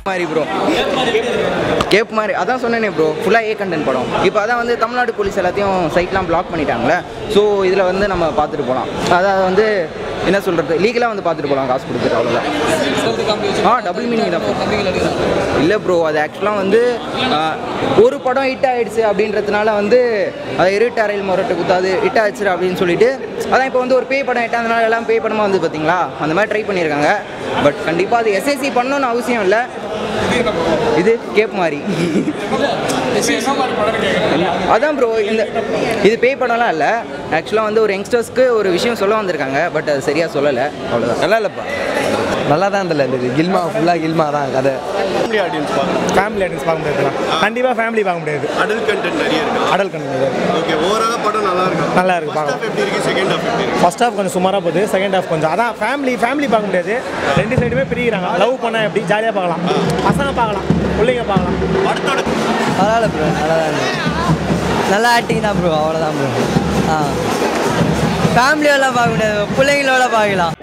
மாதிரி bro gap மாதிரி அதான் சொன்னேனே ப்ரோ ஃபுல்லாக ஏ கண்டென்ட் படம் இப்போ அதான் வந்து தமிழ்நாடு போலீஸ் எல்லாத்தையும் சைட்லாம் பிளாக் பண்ணிட்டாங்களே ஸோ இதில் வந்து நம்ம பார்த்துட்டு போகலாம் அதாவது வந்து என்ன சொல்கிறது லீகலாக வந்து பார்த்துட்டு போகலாம் காசு கொடுத்துட்டு அவ்வளோதான் ஆ டபுள் மீனிங் தான் இல்லை ப்ரோ அது ஆக்சுவலாக வந்து ஆ, ஒரு படம் ஹிட் ஆயிடுச்சு அப்படின்றதுனால வந்து அதை இருட்டு அறையில் முரட்டு குத்தாது ஹிட் ஆயிடுச்சு அப்படின்னு சொல்லிட்டு அதான் இப்போ வந்து ஒரு பேய் படம் ஹிட் ஆனதுனால எல்லாம் பேய் படமாக வந்து பார்த்தீங்களா அந்த மாதிரி ட்ரை பண்ணியிருக்காங்க பட் கண்டிப்பாக அது எஸ்எஸ்சி பண்ணணும்னு அவசியம் இல்லை இது கேப் மாதிரி அதான் ப்ரோ இந்த இது பேய் படம்லாம் இல்லை ஆக்சுவலாக வந்து ஒரு யங்ஸ்டர்ஸ்க்கு ஒரு விஷயம் சொல்ல வந்திருக்காங்க பட் அது சரியாக சொல்லலை அவ்வளோதான் நல்லா இல்லைப்பா நல்லா தான் இருந்தல இந்த கில்மா ஃபுல்லாக கில்மா தான் கதை ஃபேமிலி ஆடியன்ஸ் பார்க்கலாம் ஃபேமிலி ஆடியன்ஸ் பார்க்க முடியாது கண்டிப்பாக ஃபேமிலி பார்க்க முடியாது அடல் கண்டென்ட் நிறைய இருக்கு அடல் கண்டு ஓகே ஓவராலாக படம் நல்லா இருக்கு நல்லா இருக்கு, ஃபர்ஸ்ட் ஹாஃப் எப்படி இருக்கு செகண்ட் ஹாஃப் எப்படி இருக்கு ஃபர்ஸ்ட் ஹாஃப் கொஞ்சம் சுமாராக போகுது செகண்ட் ஹாஃப் கொஞ்சம் அதான் ஃபேமிலி ஃபேமிலி பார்க்க முடியாது ரெண்டு சைடுமே பிரிக்கிறாங்க லவ் பண்ண எப்படி ஜாலியாக பார்க்கலாம் பசங்க பார்க்கலாம் பிள்ளைங்க பார்க்கலாம் படத்தோட பரவாயில்ல ப்ரோ நல்லா தான் இருந்தது நல்லா ஆக்டிங் தான் ப்ரோ அவ்வளோதான் ப்ரோ ஆ ஃபேமிலியோட பார்க்க முடியாது பிள்ளைங்களோட பார்க்கலாம்